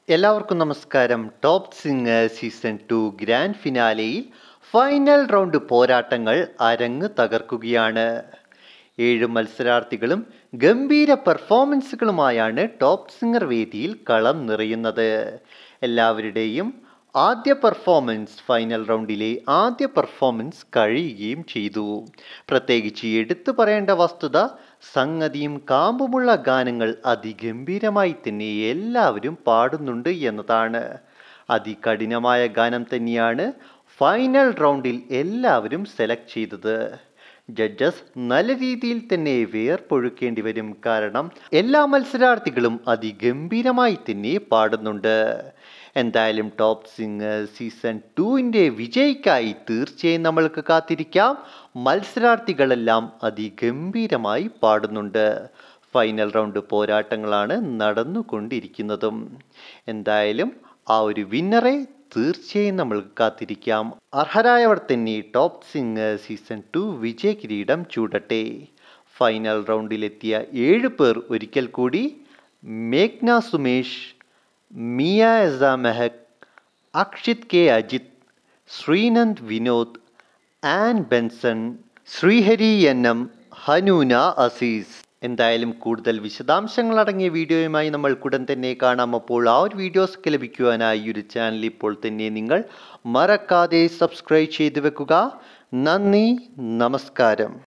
എല്ലാവർക്കും നമസ്കാരം top singer season two grand ഫിനാലെയിൽ ഫൈനൽ റൗണ്ട് പോരാട്ടങ്ങൾ അരങ്ങ് തകർക്കുകയാണ് ഏഴ് മത്സരാർത്ഥികളും ഗംഭീര പെർഫോമൻസുകളുമായാണ് ടോപ്പ് സിംഗർ വേദിയിൽ കളം നിറയുന്നത് എല്ലാവരുടെയും ആദ്യ പെർഫോമൻസ് ഫൈനൽ റൗണ്ടിലെ ആദ്യ പെർഫോമൻസ് കഴിയുകയും ചെയ്തു പ്രത്യേകിച്ച് എടുത്തു പറയേണ്ട വസ്തുത സംഗതിയും കാമ്പുമുള്ള ഗാനങ്ങൾ അതിഗംഭീരമായി തന്നെ എല്ലാവരും പാടുന്നുണ്ട് എന്നതാണ് അതികഠിനമായ ഗാനം തന്നെയാണ് ഫൈനൽ റൗണ്ടിൽ എല്ലാവരും സെലക്ട് ചെയ്തത് ജഡ്ജസ് നല്ല രീതിയിൽ തന്നെ വേർപ്പൊഴുക്കേണ്ടി വരും കാരണം എല്ലാ മത്സരാർത്ഥികളും അതിഗംഭീരമായി തന്നെ പാടുന്നുണ്ട് എന്തായാലും ടോപ്പ് സിംഗർ സീസൺ ടുവിൻ്റെ വിജയിക്കായി തീർച്ചയായും നമ്മൾക്ക് കാത്തിരിക്കാം മത്സരാർത്ഥികളെല്ലാം അതിഗംഭീരമായി പാടുന്നുണ്ട് ഫൈനൽ റൗണ്ട് പോരാട്ടങ്ങളാണ് നടന്നുകൊണ്ടിരിക്കുന്നതും എന്തായാലും ആ ഒരു വിന്നറെ തീർച്ചയായും നമ്മൾക്ക് കാത്തിരിക്കാം അർഹരായവർ തന്നെ ടോപ്പ് സിംഗർ സീസൺ ടു വിജയ കിരീടം ചൂടട്ടെ ഫൈനൽ റൗണ്ടിലെത്തിയ ഏഴ് പേർ ഒരിക്കൽ കൂടി മേഘ്ന Sumesh Miya Essa Mehak Akshith K Ajith Sreenand Vinod Ann Benson Sreehari N M Hanoona Azeez എന്തായാലും കൂടുതൽ വിശദാംശങ്ങൾ അടങ്ങിയ വീഡിയോയുമായി നമ്മൾ ഉടൻ തന്നെ കാണാം അപ്പോൾ ആ ഒരു വീഡിയോസ് ലഭിക്കുവാനായി ഈ ഒരു ചാനൽ ഇപ്പോൾ തന്നെ നിങ്ങൾ മറക്കാതെ സബ്സ്ക്രൈബ് ചെയ്തു വെക്കുക നന്ദി നമസ്കാരം